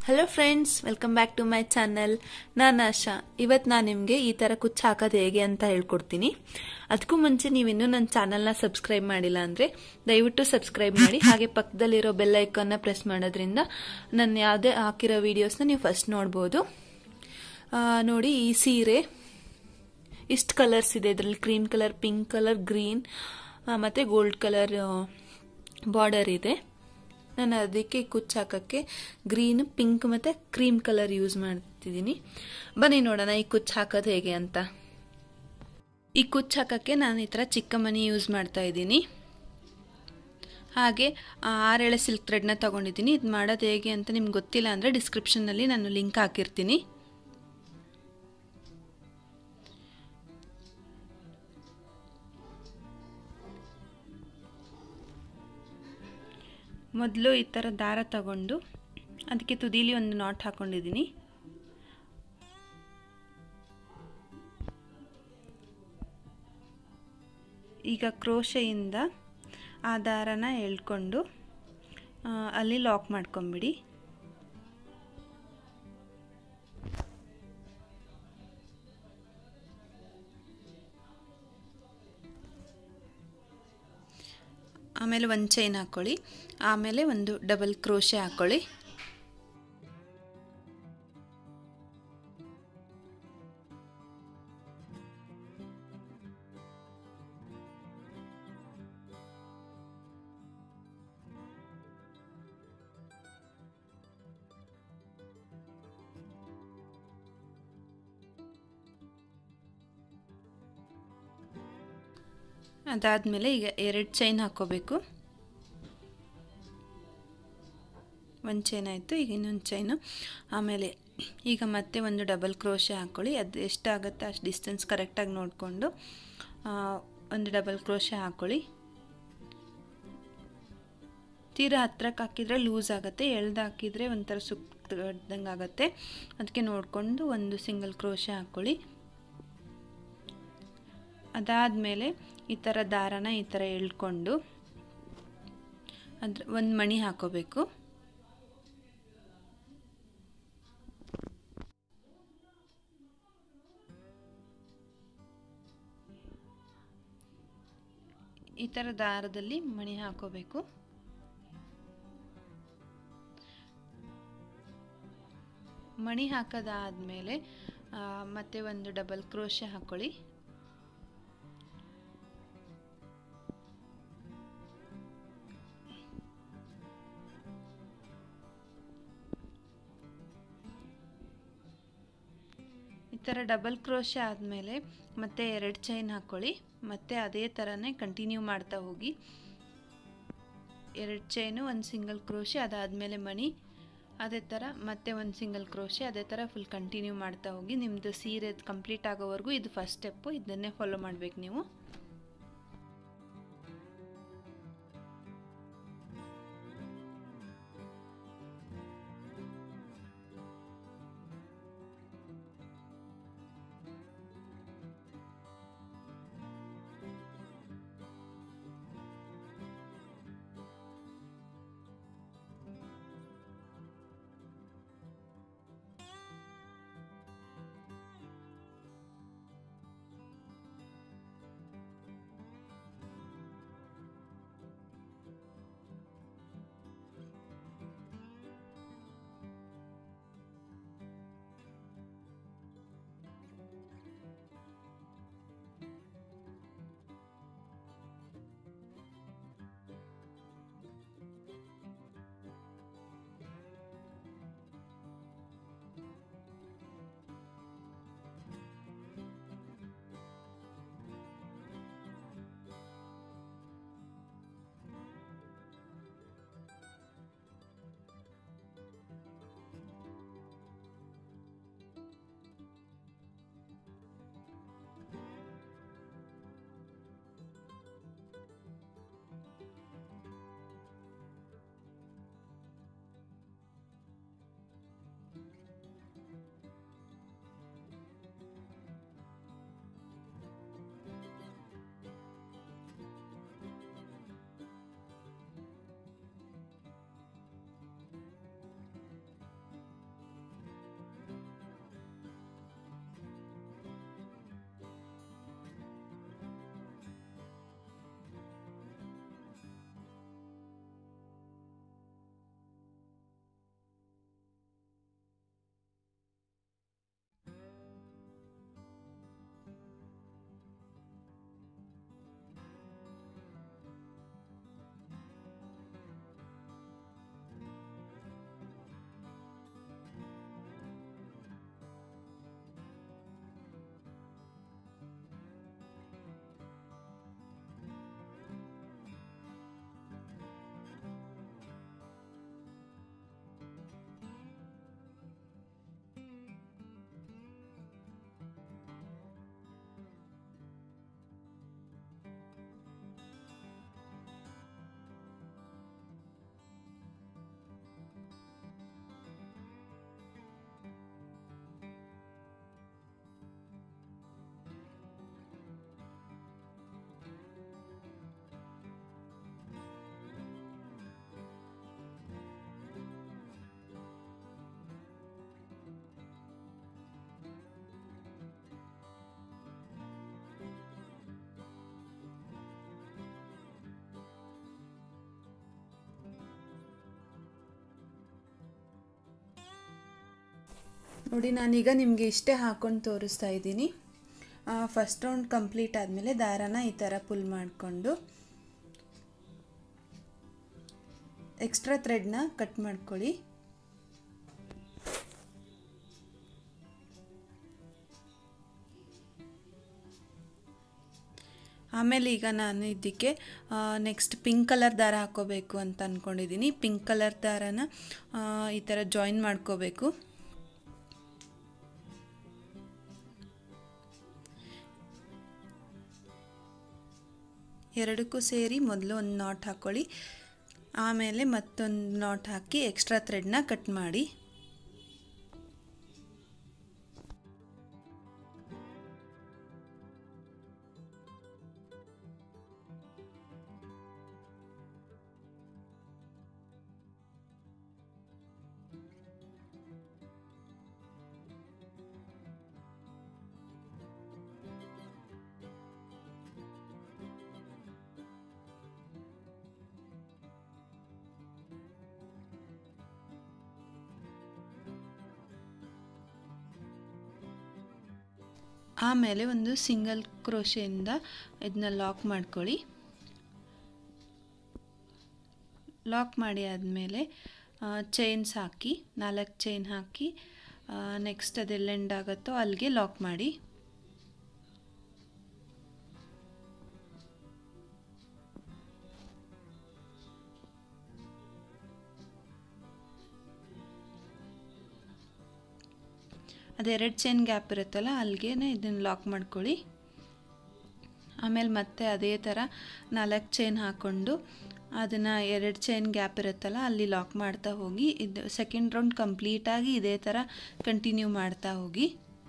hello friends welcome back to my channel ನಾನು ಆಶಾ ಇವತ್ತು ನಾನು ನಿಮಗೆ ಈ ಥರ ಕುಚ್ಚು ಹಾಕೋದು ಹೇಗೆ ಅಂತ ಹೇಳ್ಕೊಡ್ತೀನಿ ಅದಕ್ಕೂ ಮುಂಚೆ ನೀವಿನ್ನೂ ನನ್ನ ಚಾನಲ್ನ ಸಬ್ಸ್ಕ್ರೈಬ್ ಮಾಡಿಲ್ಲ ಅಂದರೆ ದಯವಿಟ್ಟು ಸಬ್ಸ್ಕ್ರೈಬ್ ಮಾಡಿ ಹಾಗೆ ಪಕ್ಕದಲ್ಲಿರೋ ಬೆಲ್ ಐಕನ್ನ ಪ್ರೆಸ್ ಮಾಡೋದ್ರಿಂದ ನನ್ನ ಯಾವುದೇ ಹಾಕಿರೋ ವೀಡಿಯೋಸ್ನ ನೀವು ಫಸ್ಟ್ ನೋಡ್ಬೋದು ಆ, ನೋಡಿ ಈ ಸೀರೆ ಇಷ್ಟು ಕಲರ್ಸ್ ಇದೆ ಇದರಲ್ಲಿ cream colour pink colour green ಮತ್ತು ಗೋಲ್ಡ್ ಕಲರ್ ಬಾರ್ಡರ್ ಇದೆ ನಾನು ಅದಕ್ಕೆ ಕುಚ್ಚು ಹಾಕೋಕ್ಕೆ ಗ್ರೀನ್ ಪಿಂಕ್ ಮತ್ತು ಕ್ರೀಮ್ ಕಲರ್ ಯೂಸ್ ಮಾಡ್ತಿದ್ದೀನಿ ಬನ್ನಿ ನೋಡೋಣ ಈ ಕುಚ್ಚು ಹಾಕೋದು ಹೇಗೆ ಅಂತ ಈ ಕುಚ್ಚು ಹಾಕೋಕ್ಕೆ ನಾನು ಈ ಥರ ಚಿಕ್ಕ ಮನಿ ಯೂಸ್ ಮಾಡ್ತಾ ಇದ್ದೀನಿ ಹಾಗೆ ಆರೇಳೆ ಸಿಲ್ಕ್ ಥ್ರೆಡ್ನ ತೊಗೊಂಡಿದ್ದೀನಿ ಇದು ಮಾಡೋದು ಹೇಗೆ ಅಂತ ನಿಮ್ಗೆ ಗೊತ್ತಿಲ್ಲ ಅಂದರೆ ಡಿಸ್ಕ್ರಿಪ್ಷನ್ನಲ್ಲಿ ನಾನು ಲಿಂಕ್ ಹಾಕಿರ್ತೀನಿ ಮೊದಲು ಈ ಥರ ದಾರ ತಗೊಂಡು ಅದಕ್ಕೆ ತುದೀಲಿ ಒಂದು ನಾಟ್ ಹಾಕೊಂಡಿದ್ದೀನಿ ಈಗ ಕ್ರೋಶೆಯಿಂದ ಆ ದಾರನ ಎಳ್ಕೊಂಡು ಆ, ಅಲ್ಲಿ ಲಾಕ್ ಮಾಡ್ಕೊಂಬಿಡಿ ಆಮೇಲೆ ಒಂದು ಚೈನ್ ಹಾಕ್ಕೊಳ್ಳಿ ಆಮೇಲೆ ಒಂದು ಡಬಲ್ ಕ್ರೋಶೆ ಹಾಕ್ಕೊಳ್ಳಿ ಅದಾದಮೇಲೆ ಈಗ ಎರಡು ಚೈನ್ ಹಾಕ್ಕೋಬೇಕು ಒಂದು ಚೈನ್ ಆಯಿತು ಈಗ ಇನ್ನೊಂದು ಚೈನು ಆಮೇಲೆ ಈಗ ಮತ್ತೆ ಒಂದು ಡಬಲ್ ಕ್ರೋಶೆ ಹಾಕ್ಕೊಳ್ಳಿ ಅದು ಎಷ್ಟಾಗುತ್ತೆ ಅಷ್ಟು ಡಿಸ್ಟೆನ್ಸ್ ಕರೆಕ್ಟಾಗಿ ನೋಡಿಕೊಂಡು ಒಂದು ಡಬಲ್ ಕ್ರೋಶೆ ಹಾಕ್ಕೊಳ್ಳಿ ತೀರಾ ಹತ್ರಕ್ಕೆ ಹಾಕಿದರೆ ಲೂಸ್ ಆಗುತ್ತೆ ಎಳ್ದು ಹಾಕಿದರೆ ಒಂಥರ ಸುತ್ತದಂಗೆ ಆಗುತ್ತೆ ಅದಕ್ಕೆ ನೋಡಿಕೊಂಡು ಒಂದು ಸಿಂಗಲ್ ಕ್ರೋಶೆ ಹಾಕ್ಕೊಳ್ಳಿ ಅದಾದಮೇಲೆ ಈ ಥರ ದಾರನ ಈ ಥರ ಎಳ್ಕೊಂಡು ಅದ್ರ ಒಂದು ಮಣಿ ಹಾಕೋಬೇಕು ಈ ಥರ ದಾರದಲ್ಲಿ ಮಣಿ ಹಾಕೋಬೇಕು ಮಣಿ ಹಾಕೋದಾದಮೇಲೆ ಮತ್ತೆ ಒಂದು ಡಬಲ್ ಕ್ರೋಶೆ ಹಾಕ್ಕೊಳ್ಳಿ ಈ ಥರ ಡಬಲ್ ಕ್ರೋಶೆ ಆದಮೇಲೆ ಮತ್ತೆ ಎರಡು ಚೈನ್ ಹಾಕ್ಕೊಳ್ಳಿ ಮತ್ತೆ ಅದೇ ಥರನೇ ಕಂಟಿನ್ಯೂ ಮಾಡ್ತಾ ಹೋಗಿ ಎರಡು ಚೈನು ಒಂದು ಸಿಂಗಲ್ ಕ್ರೋಶೆ ಅದಾದಮೇಲೆ ಮಣಿ ಅದೇ ಥರ ಮತ್ತೆ ಒಂದು ಸಿಂಗಲ್ ಕ್ರೋಶೆ ಅದೇ ಥರ ಫುಲ್ ಕಂಟಿನ್ಯೂ ಮಾಡ್ತಾ ಹೋಗಿ ನಿಮ್ಮದು ಸೀರೆ ಕಂಪ್ಲೀಟ್ ಆಗೋವರೆಗೂ ಇದು ಫಸ್ಟ್ ಸ್ಟೆಪ್ಪು ಇದನ್ನೇ ಫಾಲೋ ಮಾಡಬೇಕು ನೀವು ನೋಡಿ ನಾನೀಗ ನಿಮಗೆ ಇಷ್ಟೇ ಹಾಕ್ಕೊಂಡು ತೋರಿಸ್ತಾ ಇದ್ದೀನಿ ಫಸ್ಟ್ ರೌಂಡ್ ಕಂಪ್ಲೀಟ್ ಆದಮೇಲೆ ದಾರಾನ ಈ ಥರ ಪುಲ್ ಮಾಡಿಕೊಂಡು ಎಕ್ಸ್ಟ್ರಾ ಥ್ರೆಡ್ನ ಕಟ್ ಮಾಡ್ಕೊಳ್ಳಿ ಆಮೇಲೆ ಈಗ ನಾನು ಇದಕ್ಕೆ ನೆಕ್ಸ್ಟ್ ಪಿಂಕ್ ಕಲರ್ ದಾರ ಹಾಕೋಬೇಕು ಅಂತ ಅಂದ್ಕೊಂಡಿದ್ದೀನಿ ಪಿಂಕ್ ಕಲರ್ ದಾರನ ಈ ಥರ ಜಾಯಿನ್ ಮಾಡ್ಕೋಬೇಕು ಎರಡಕ್ಕೂ ಸೇರಿ ಮೊದಲು ಒಂದು ನಾಟ್ ಹಾಕ್ಕೊಳ್ಳಿ ಆಮೇಲೆ ಮತ್ತೊಂದು ನಾಟ್ ಹಾಕಿ ಎಕ್ಸ್ಟ್ರಾ ಥ್ರೆಡ್ನ ಕಟ್ ಮಾಡಿ ಆಮೇಲೆ ಒಂದು ಸಿಂಗಲ್ ಕ್ರೋಶೆಯಿಂದ ಇದನ್ನ ಲಾಕ್ ಮಾಡ್ಕೊಳ್ಳಿ ಲಾಕ್ ಮಾಡಿ ಆದಮೇಲೆ ಚೈನ್ಸ್ ಹಾಕಿ ನಾಲ್ಕು ಚೈನ್ ಹಾಕಿ ನೆಕ್ಸ್ಟ್ ಅದೆಲ್ಲ ಎಂಡ್ ಆಗುತ್ತೋ ಅಲ್ಲಿಗೆ ಲಾಕ್ ಮಾಡಿ ಅದೆರಡು ಚೈನ್ ಗ್ಯಾಪ್ ಇರುತ್ತಲ್ಲ ಅಲ್ಲಿಗೆ ಇದನ್ನು ಲಾಕ್ ಮಾಡ್ಕೊಳ್ಳಿ ಆಮೇಲೆ ಮತ್ತೆ ಅದೇ ಥರ ನಾಲ್ಕು ಚೈನ್ ಹಾಕ್ಕೊಂಡು ಅದನ್ನು ಎರಡು ಚೈನ್ ಗ್ಯಾಪ್ ಇರುತ್ತಲ್ಲ ಅಲ್ಲಿ ಲಾಕ್ ಮಾಡ್ತಾ ಹೋಗಿ ಇದು ಸೆಕೆಂಡ್ ರೌಂಡ್ ಕಂಪ್ಲೀಟಾಗಿ ಇದೇ ಥರ ಕಂಟಿನ್ಯೂ ಮಾಡ್ತಾ ಹೋಗಿ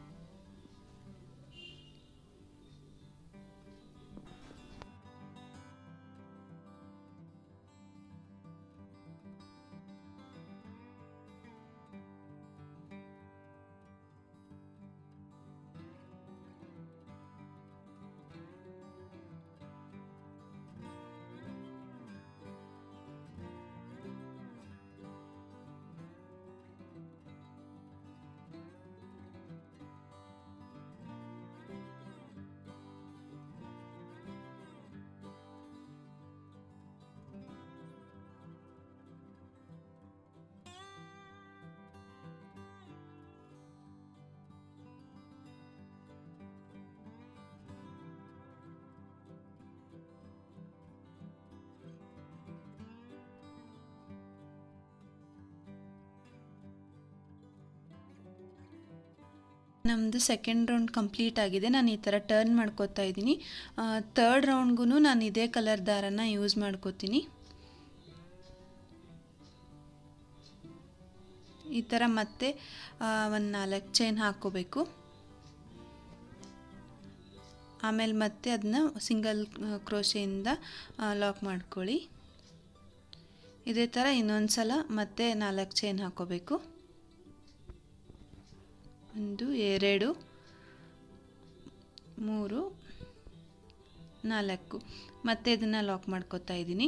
ನಮ್ಮದು ಸೆಕೆಂಡ್ ರೌಂಡ್ ಕಂಪ್ಲೀಟ್ ಆಗಿದೆ ನಾನು ಈ ಥರ ಟರ್ನ್ ಮಾಡ್ಕೋತಾ ಇದ್ದೀನಿ ತರ್ಡ್ ರೌಂಡ್ಗೂ ನಾನು ಇದೇ ಕಲರ್ ದಾರನ ಯೂಸ್ ಮಾಡ್ಕೋತೀನಿ ಈ ಥರ ಮತ್ತೆ ಒಂದು ನಾಲ್ಕು ಚೈನ್ ಹಾಕ್ಕೋಬೇಕು ಆಮೇಲೆ ಮತ್ತೆ ಅದನ್ನ ಸಿಂಗಲ್ ಕ್ರೋಶೆಯಿಂದ ಲಾಕ್ ಮಾಡ್ಕೊಳ್ಳಿ ಇದೇ ಥರ ಇನ್ನೊಂದು ಸಲ ಮತ್ತೆ ನಾಲ್ಕು ಚೈನ್ ಹಾಕ್ಕೋಬೇಕು ಒಂದು ಎರಡು ಮೂರು ನಾಲ್ಕು ಮತ್ತೆ ಇದನ್ನು ಲಾಕ್ ಮಾಡ್ಕೋತಾ ಇದ್ದೀನಿ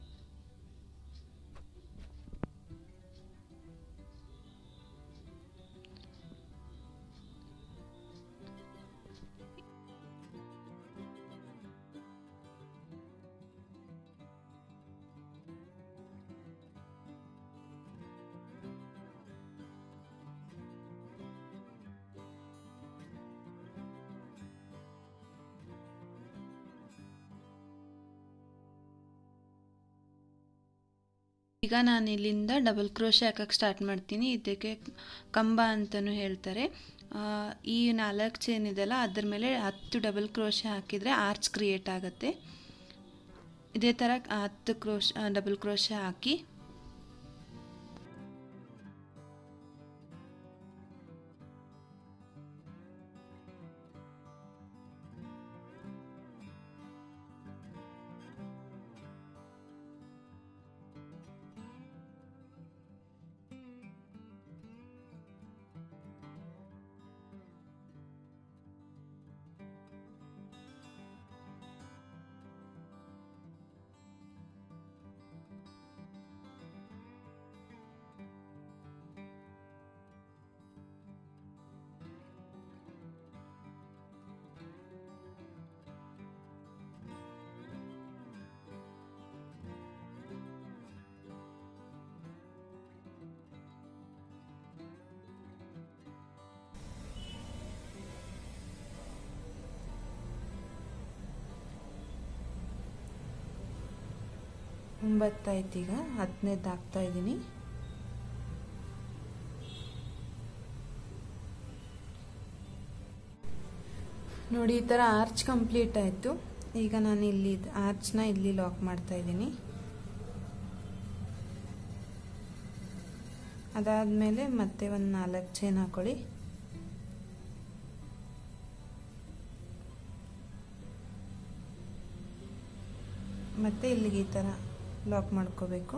ಈಗ ನಾನು ಇಲ್ಲಿಂದ ಡಬಲ್ ಕ್ರೋಶೆ ಹಾಕಕ್ಕೆ ಸ್ಟಾರ್ಟ್ ಮಾಡ್ತೀನಿ ಇದಕ್ಕೆ ಕಂಬ ಅಂತಲೂ ಹೇಳ್ತಾರೆ ಈ ನಾಲ್ಕು ಚೈನ್ ಇದೆಲ್ಲ ಅದ್ರ ಮೇಲೆ ಹತ್ತು ಡಬಲ್ ಕ್ರೋಶೆ ಹಾಕಿದರೆ ಆರ್ಚ್ ಕ್ರಿಯೇಟ್ ಆಗುತ್ತೆ ಇದೇ ಥರ ಹತ್ತು ಕ್ರೋಶ್ ಡಬಲ್ ಕ್ರೋಶೆ ಹಾಕಿ ಒಂಬತ್ತಾಯ್ತು ಈಗ ಹತ್ತನೇದು ಹಾಕ್ತಾ ಇದ್ದೀನಿ ನೋಡಿ ಈ ಥರ ಆರ್ಚ್ ಕಂಪ್ಲೀಟ್ ಆಯಿತು ಈಗ ನಾನು ಇಲ್ಲಿ ಆರ್ಚ್ನ ಇಲ್ಲಿ ಲಾಕ್ ಮಾಡ್ತಾ ಇದ್ದೀನಿ ಅದಾದಮೇಲೆ ಮತ್ತೆ ಒಂದು ನಾಲ್ಕು ಚೈನ್ ಹಾಕೊಳ್ಳಿ ಮತ್ತೆ ಇಲ್ಲಿಗೆ ಈ ಥರ ಲಾಕ್ ಮಾಡ್ಕೋಬೇಕು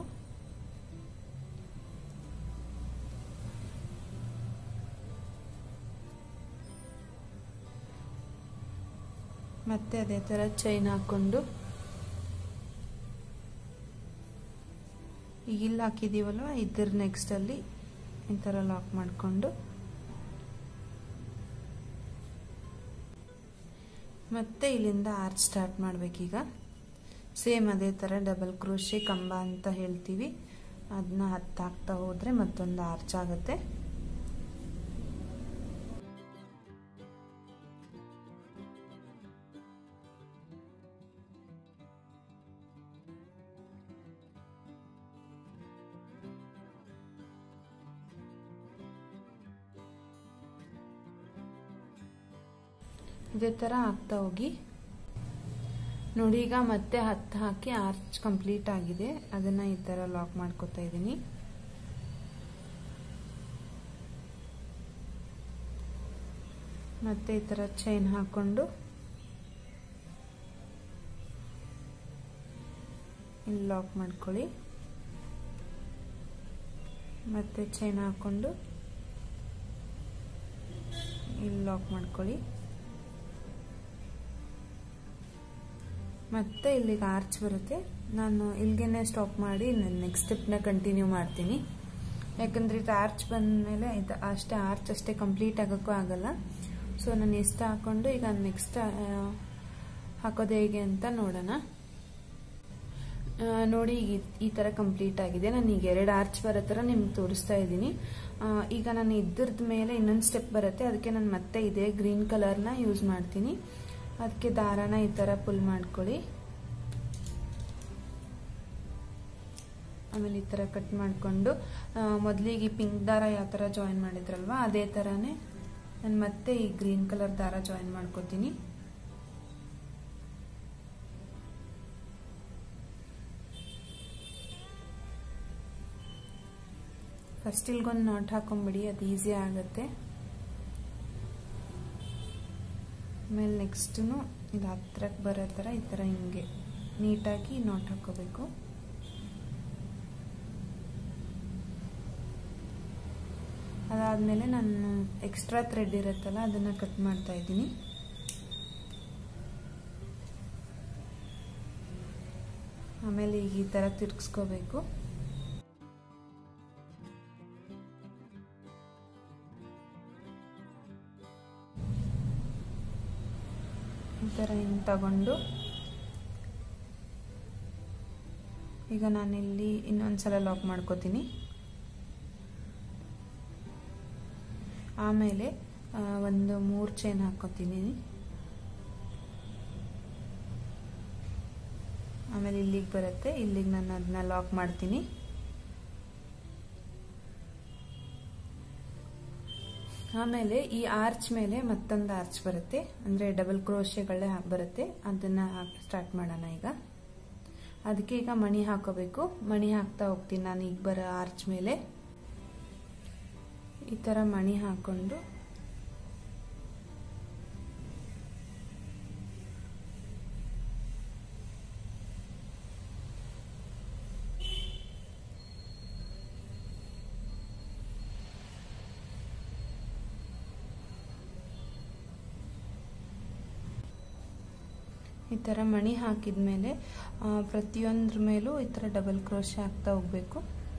ಮತ್ತೆ ಅದೇ ಥರ ಚೈನ್ ಹಾಕ್ಕೊಂಡು ಈಗ ಇಲ್ಲಿ ಹಾಕಿದ್ದೀವಲ್ವ ಇದ್ರ ನೆಕ್ಸ್ಟಲ್ಲಿ ಈ ಥರ ಲಾಕ್ ಮಾಡಿಕೊಂಡು ಮತ್ತೆ ಇಲ್ಲಿಂದ ಆರ್ಚ್ ಸ್ಟಾರ್ಟ್ ಮಾಡಬೇಕೀಗ ಸೇಮ್ ಅದೇ ಥರ ಡಬಲ್ ಕ್ರೋಶೆ ಕಂಬ ಅಂತ ಹೇಳ್ತೀವಿ ಅದನ್ನ ಹತ್ತಾಕ್ತಾ ಹೋದರೆ ಮತ್ತೊಂದು ಆರ್ಚ್ ಆಗುತ್ತೆ ಇದೇ ಥರ ಹಾಕ್ತಾ ಹೋಗಿ ನೋಡಿ ಈಗ ಮತ್ತೆ ಹತ್ತು ಹಾಕಿ ಆರ್ಚ್ ಕಂಪ್ಲೀಟ್ ಆಗಿದೆ ಅದನ್ನ ಈ ಥರ ಲಾಕ್ ಮಾಡ್ಕೊತಾ ಇದ್ದೀನಿ ಮತ್ತೆ ಈ ಥರ ಚೈನ್ ಹಾಕೊಂಡು ಇಲ್ಲಿ ಲಾಕ್ ಮಾಡ್ಕೊಳ್ಳಿ ಮತ್ತೆ ಚೈನ್ ಹಾಕೊಂಡು ಇಲ್ಲಿ ಲಾಕ್ ಮಾಡ್ಕೊಳ್ಳಿ ಮತ್ತೆ ಇಲ್ಲಿಗೆ ಆರ್ಚ್ ಬರುತ್ತೆ ನಾನು ಇಲ್ಲಿಗೆ ಸ್ಟಾಪ್ ಮಾಡಿ ನಾನು ನೆಕ್ಸ್ಟ್ ಸ್ಟೆಪ್ನ ಕಂಟಿನ್ಯೂ ಮಾಡ್ತೀನಿ ಯಾಕಂದ್ರೆ ಇದು ಆರ್ಚ್ ಬಂದಮೇಲೆ ಇದು ಅಷ್ಟೇ ಆರ್ಚ್ ಅಷ್ಟೇ ಕಂಪ್ಲೀಟ್ ಆಗೋಕ್ಕೂ ಆಗಲ್ಲ ಸೊ ನಾನು ಎಷ್ಟು ಹಾಕೊಂಡು ಈಗ ನೆಕ್ಸ್ಟ್ ಹಾಕೋದು ಹೇಗೆ ಅಂತ ನೋಡೋಣ ನೋಡಿ ಈಗ ಈ ಥರ ಕಂಪ್ಲೀಟ್ ಆಗಿದೆ ನಾನು ಈಗ ಎರಡು ಆರ್ಚ್ ಬರೋ ಥರ ನಿಮ್ಗೆ ತೋರಿಸ್ತಾ ಇದ್ದೀನಿ ಈಗ ನಾನು ಇದ್ರದ ಮೇಲೆ ಇನ್ನೊಂದು ಸ್ಟೆಪ್ ಬರುತ್ತೆ ಅದಕ್ಕೆ ನಾನು ಮತ್ತೆ ಇದೇ ಗ್ರೀನ್ ಕಲರ್ನ ಯೂಸ್ ಮಾಡ್ತೀನಿ ಅದಕ್ಕೆ ದಾರಾನ ಈ ಥರ ಪುಲ್ ಮಾಡ್ಕೊಳ್ಳಿ ಆಮೇಲೆ ಈ ಥರ ಕಟ್ ಮಾಡಿಕೊಂಡು ಮೊದಲಿಗೆ ಪಿಂಕ್ ದಾರ ಯಾವ ಥರ ಜಾಯಿನ್ ಮಾಡಿದ್ರಲ್ವ ಅದೇ ಥರನೇ ನಾನು ಮತ್ತೆ ಈ ಗ್ರೀನ್ ಕಲರ್ ದಾರ ಜಾಯಿನ್ ಮಾಡ್ಕೋತೀನಿ ಫಸ್ಟ್ ಇಲ್ಗೊಂದು ನಾಟ್ ಹಾಕೊಂಬಿಡಿ ಅದು ಈಸಿ ಆಗುತ್ತೆ ಆಮೇಲೆ ನೆಕ್ಸ್ಟು ಇದು ಹತ್ರಕ್ಕೆ ಬರೋ ಥರ ಈ ಥರ ಹಿಂಗೆ ನೀಟಾಗಿ ನಾಟ್ ಹಾಕೋಬೇಕು ಅದಾದಮೇಲೆ ನಾನು ಎಕ್ಸ್ಟ್ರಾ ಥ್ರೆಡ್ ಇರುತ್ತಲ್ಲ ಅದನ್ನು ಕಟ್ ಮಾಡ್ತಾ ಇದ್ದೀನಿ ಆಮೇಲೆ ಈಗ ಈ ಥರ ತಿರ್ಗಿಸ್ಕೋಬೇಕು ಈ ಥರ ಹಿಂಗೆ ತಗೊಂಡು ಈಗ ನಾನಿಲ್ಲಿ ಇನ್ನೊಂದ್ಸಲ ಲಾಕ್ ಮಾಡ್ಕೋತೀನಿ ಆಮೇಲೆ ಒಂದು ಮೂರು ಚೈನ್ ಹಾಕೋತೀನಿ ಆಮೇಲೆ ಇಲ್ಲಿಗೆ ಬರುತ್ತೆ ಇಲ್ಲಿಗೆ ನಾನು ಅದನ್ನ ಲಾಕ್ ಮಾಡ್ತೀನಿ ಆಮೇಲೆ ಈ ಆರ್ಚ್ ಮೇಲೆ ಮತ್ತೊಂದು ಆರ್ಚ್ ಬರುತ್ತೆ ಅಂದರೆ ಡಬಲ್ ಕ್ರೋಶೆಗಳೇ ಬರುತ್ತೆ ಅದನ್ನು ಸ್ಟಾರ್ಟ್ ಮಾಡೋಣ ಈಗ ಅದಕ್ಕೆ ಈಗ ಮಣಿ ಹಾಕೋಬೇಕು ಮಣಿ ಹಾಕ್ತಾ ಹೋಗ್ತೀನಿ ನಾನು ಈಗ ಬರೋ ಆರ್ಚ್ ಮೇಲೆ ಈ ಥರ ಮಣಿ ಹಾಕೊಂಡು ಈ ಥರ ಮಣಿ ಹಾಕಿದ ಮೇಲೆ ಪ್ರತಿಯೊಂದ್ರ ಮೇಲೂ ಈ ಥರ ಡಬಲ್ ಕ್ರೋಶೆ ಹಾಕ್ತಾ ಹೋಗ್ಬೇಕು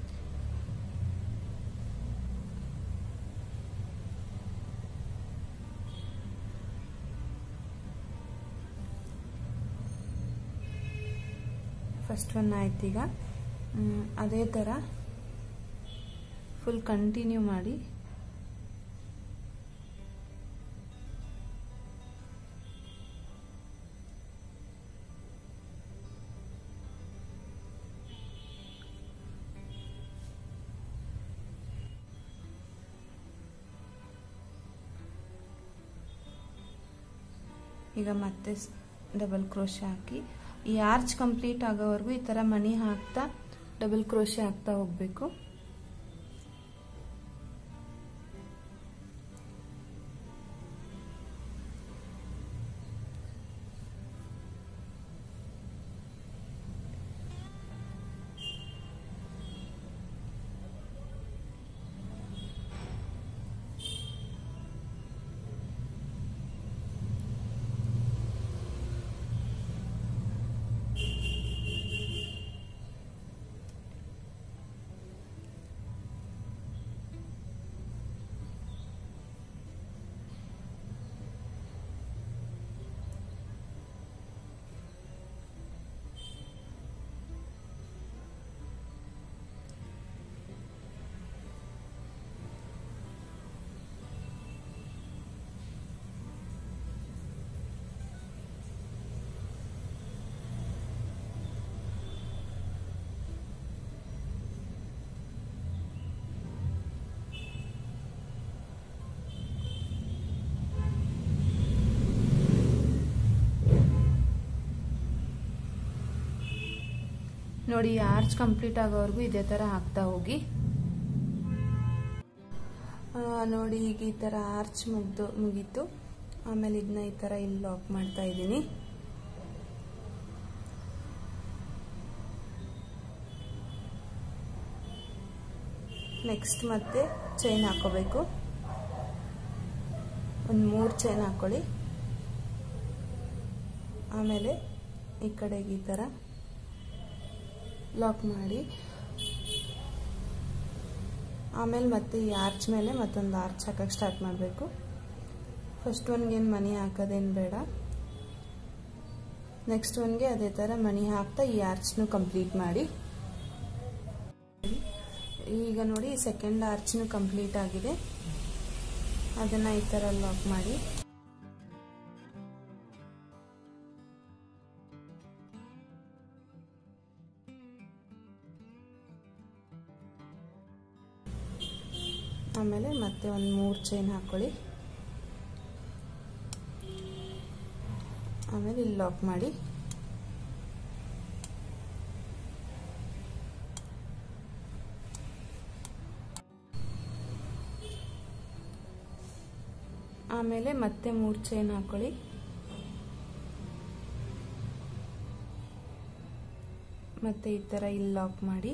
ಫಸ್ಟ್ ಒನ್ ಆಯ್ತು ಈಗ ಅದೇ ಥರ ಫುಲ್ ಕಂಟಿನ್ಯೂ ಮಾಡಿ ಈಗ ಮತ್ತೆ ಡಬಲ್ ಕ್ರೋಶೆ ಹಾಕಿ ಈ ಆರ್ಚ್ ಕಂಪ್ಲೀಟ್ ಆಗೋವರೆಗೂ ಈ ಥರ ಮಣಿ ಹಾಕ್ತಾ ಡಬಲ್ ಕ್ರೋಶೆ ಹಾಕ್ತಾ ಹೋಗಬೇಕು ನೋಡಿ ಆರ್ಚ್ ಕಂಪ್ಲೀಟ್ ಆಗೋವರೆಗೂ ಇದೇ ತರ ಹಾಕ್ತಾ ಹೋಗಿ ಆ, ನೋಡಿ ಈಗ ಈ ತರ ಆರ್ಚ್ ಮುಗ್ದು ಮುಗೀತು ಆಮೇಲೆ ಇದನ್ನ ಈ ತರ ಇಲ್ಲಿ ಲಾಕ್ ಮಾಡ್ತಾ ಇದ್ದೀನಿ ನೆಕ್ಸ್ಟ್ ಮತ್ತೆ ಚೈನ್ ಹಾಕೋಬೇಕು ಒಂದು ಮೂರು ಚೈನ್ ಹಾಕೊಳ್ಳಿ ಆಮೇಲೆ ಈ ಕಡೆಗೆ ಈ ಥರ ಲಾಕ್ ಮಾಡಿ ಆಮೇಲೆ ಮತ್ತೆ ಈ ಆರ್ಚ್ ಮೇಲೆ ಮತ್ತೊಂದು ಆರ್ಚ್ ಹಾಕಕ್ಕೆ ಸ್ಟಾರ್ಟ್ ಮಾಡಬೇಕು ಫಸ್ಟ್ ಒನ್ಗೇನು ಮನಿ ಹಾಕೋದೇನು ಬೇಡ ನೆಕ್ಸ್ಟ್ ಒನ್ಗೆ ಅದೇ ಥರ ಮನಿ ಹಾಕ್ತಾ ಈ ಆರ್ಚ್ನು ಕಂಪ್ಲೀಟ್ ಮಾಡಿ ಈಗ ನೋಡಿ ಸೆಕೆಂಡ್ ಆರ್ಚ್ನು ಕಂಪ್ಲೀಟ್ ಆಗಿದೆ ಅದನ್ನು ಈ ಥರ ಲಾಕ್ ಮಾಡಿ ಆಮೇಲೆ ಮತ್ತೆ ಒಂದು ಮೂರು ಚೈನ್ ಹಾಕೊಳ್ಳಿ ಆಮೇಲೆ ಇಲ್ಲಿ ಲಾಕ್ ಮಾಡಿ ಆಮೇಲೆ ಮತ್ತೆ ಮೂರು ಚೈನ್ ಹಾಕೊಳ್ಳಿ ಮತ್ತೆ ಈ ಥರ ಇಲ್ಲಿ ಲಾಕ್ ಮಾಡಿ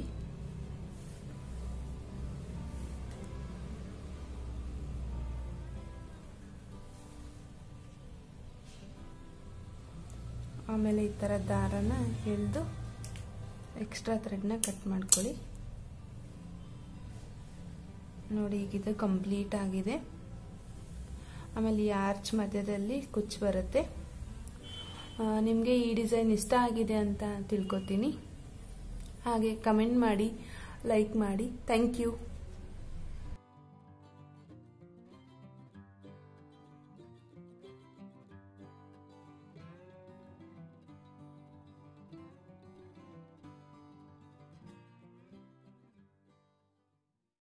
ಆಮೇಲೆ ಈ ಥರ ದಾರನ ಎಳೆದು ಎಕ್ಸ್ಟ್ರಾ ಥ್ರೆಡ್ನ ಕಟ್ ಮಾಡ್ಕೊಳ್ಳಿ ನೋಡಿ ಈಗ ಇದು ಕಂಪ್ಲೀಟ್ ಆಗಿದೆ ಆಮೇಲೆ ಈ ಆರ್ಚ್ ಮಧ್ಯದಲ್ಲಿ ಕುಚ್ಚು ಬರುತ್ತೆ ನಿಮಗೆ ಈ ಡಿಸೈನ್ ಇಷ್ಟ ಆಗಿದೆ ಅಂತ ತಿಳ್ಕೊತೀನಿ ಹಾಗೆ ಕಮೆಂಟ್ ಮಾಡಿ ಲೈಕ್ ಮಾಡಿ ಥ್ಯಾಂಕ್ ಯು